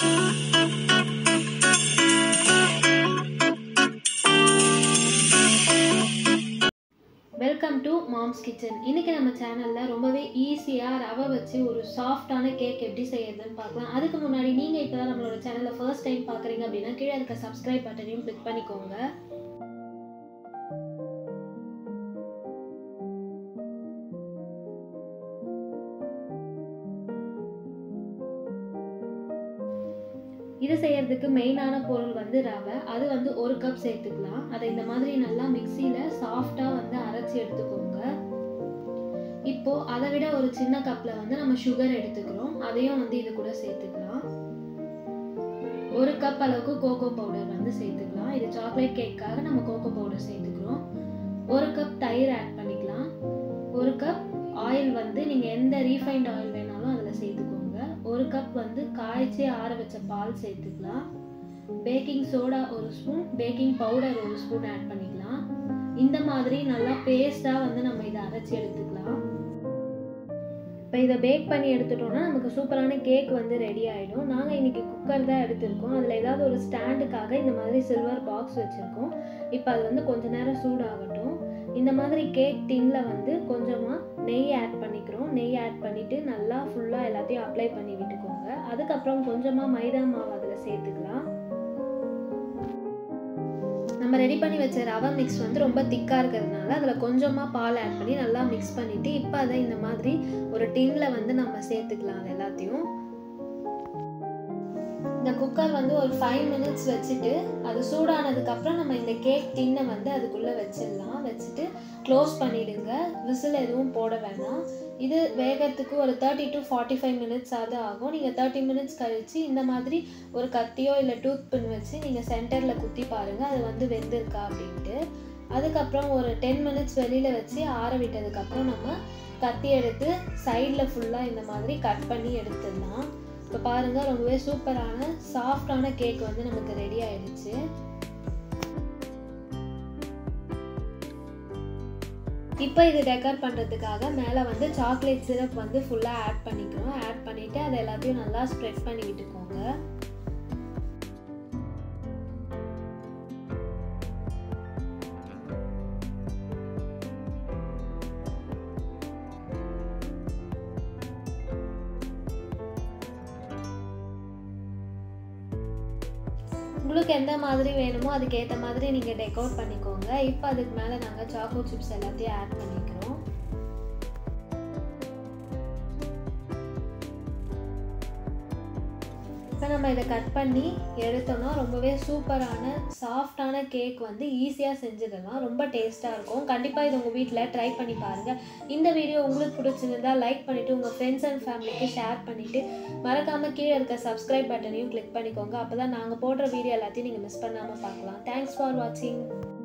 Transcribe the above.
welcome to moms kitchen இன்றைக்கி நம்ம சேனலில் ரொம்பவே ஈஸியாக ரவை வச்சு ஒரு சாஃப்டான கேக் எப்படி செய்யறதுன்னு பார்க்கலாம் அதுக்கு முன்னாடி நீங்கள் இப்போ தான் நம்மளோட சேனலில் ஃபர்ஸ்ட் டைம் பார்க்குறீங்க அப்படின்னா கீழே இருக்க சப்ஸ்கிரைப் பட்டனையும் கிளிக் பண்ணிக்கோங்க இது செய்யறதுக்கு மெயினான பொருள் வந்து ரவை அது வந்து ஒரு கப் சேர்த்துக்கலாம் அதை இந்த மாதிரி நல்லா மிக்சியில் சாஃப்டாக வந்து அரைச்சி எடுத்துக்கோங்க இப்போ அதை விட ஒரு சின்ன கப்பில் வந்து நம்ம சுகர் எடுத்துக்கிறோம் அதையும் வந்து இது கூட சேர்த்துக்கலாம் ஒரு கப் அளவுக்கு கோகோ பவுடர் வந்து சேர்த்துக்கலாம் இது சாக்லேட் கேக்காக நம்ம கோகோ பவுடர் சேர்த்துக்கிறோம் ஒரு கப் தயிர் ஆட் பண்ணிக்கலாம் ஒரு கப் ஆயில் வந்து நீங்கள் எந்த ரீஃபைண்ட் ஆயில் வேணாலும் அதில் சேர்த்துக்கோங்க ஒரு கப் வந்து காய்ச்சி ஆற வச்ச பால் சேர்த்துக்கலாம் பேக்கிங் சோடா ஒரு ஸ்பூன் பேக்கிங் பவுடர் ஒரு ஸ்பூன் ஆட் பண்ணிக்கலாம் இந்த மாதிரி நல்லா பேஸ்ட்டாக வந்து நம்ம இதை அரைச்சி எடுத்துக்கலாம் இப்போ இதை பேக் பண்ணி எடுத்துட்டோம்னா நமக்கு சூப்பரான கேக் வந்து ரெடி ஆகிடும் நாங்கள் இன்றைக்கி குக்கர் தான் எடுத்திருக்கோம் அதில் ஏதாவது ஒரு ஸ்டாண்டுக்காக இந்த மாதிரி சில்வர் பாக்ஸ் வச்சுருக்கோம் இப்போ அது வந்து கொஞ்ச நேரம் சூடாகட்டும் இந்த மாதிரி கேக் டின்னில் வந்து கொஞ்சமாக நெய் ஆட் பண்ணிக்கிறோம் நெய் ஆட் பண்ணிவிட்டு நல்லா ஃபுல்லாக எல்லாத்தையும் அப்ளை பண்ணி விட்டுக்கோங்க அதுக்கப்புறம் கொஞ்சமாக மைதா மாவு அதில் சேர்த்துக்கலாம் நம்ம ரெடி பண்ணி வச்ச ரவை மிக்ஸ் வந்து ரொம்ப திக்காக இருக்கிறதுனால அதில் கொஞ்சமாக பால் ஆட் பண்ணி நல்லா மிக்ஸ் பண்ணிவிட்டு இப்போ அதை இந்த மாதிரி ஒரு டின்னில் வந்து நம்ம சேர்த்துக்கலாம் அது எல்லாத்தையும் இந்த குக்கர் வந்து ஒரு ஃபைவ் மினிட்ஸ் வச்சுட்டு அது சூடானதுக்கப்புறம் நம்ம இந்த கேக் டின்னை வந்து அதுக்குள்ளே வச்சிடலாம் வச்சுட்டு க்ளோஸ் பண்ணிவிடுங்க விசில் எதுவும் போட வேணாம் இது வேகிறதுக்கு ஒரு thirty to forty five minutes ஆகுது ஆகும் நீங்கள் தேர்ட்டி மினிட்ஸ் கழித்து இந்த மாதிரி ஒரு கத்தியோ இல்லை டூத் பின் வச்சு நீங்கள் சென்டரில் குத்தி பாருங்கள் அது வந்து வெந்திருக்கா அப்படின்ட்டு அதுக்கப்புறம் ஒரு டென் மினிட்ஸ் வெளியில் வச்சு ஆற விட்டதுக்கப்புறம் நம்ம கத்தி எடுத்து சைடில் ஃபுல்லாக இந்த மாதிரி கட் பண்ணி எடுத்துடலாம் இப்போ பாருங்கள் ரொம்பவே சூப்பரான சாஃப்டான கேக் வந்து நமக்கு ரெடி ஆயிடுச்சு இப்போ இது டெக்கர் பண்ணுறதுக்காக மேலே வந்து சாக்லேட் சிரப் வந்து ஃபுல்லாக ஆட் பண்ணிக்கிறோம் ஆட் பண்ணிவிட்டு அதை எல்லாத்தையும் நல்லா ஸ்ப்ரெட் பண்ணி விட்டுக்கோங்க உங்களுக்கு எந்த மாதிரி வேணுமோ அதுக்கேற்ற மாதிரி நீங்கள் டெக்கோர் பண்ணிக்கோங்க இப்போ அதுக்கு மேலே நாங்கள் சாக்கோ சிப்ஸ் எல்லாத்தையும் ஆட் பண்ணிக்கிறோம் இப்போ நம்ம இதை கட் பண்ணி எடுத்தோம்னா ரொம்பவே சூப்பரான சாஃப்டான கேக் வந்து ஈஸியாக செஞ்சிடலாம் ரொம்ப டேஸ்ட்டாக இருக்கும் கண்டிப்பாக இது உங்கள் வீட்டில் ட்ரை பண்ணி பாருங்கள் இந்த வீடியோ உங்களுக்கு பிடிச்சிருந்தா லைக் பண்ணிவிட்டு உங்கள் ஃப்ரெண்ட்ஸ் அண்ட் ஃபேமிலிக்கு ஷேர் பண்ணிவிட்டு மறக்காமல் கீழே இருக்க சப்ஸ்கிரைப் பட்டனையும் கிளிக் பண்ணிக்கோங்க அப்போ தான் நாங்கள் போடுற வீடியோ எல்லாத்தையும் நீங்கள் மிஸ் பண்ணாமல் பார்க்கலாம் தேங்க்ஸ் ஃபார் வாட்சிங்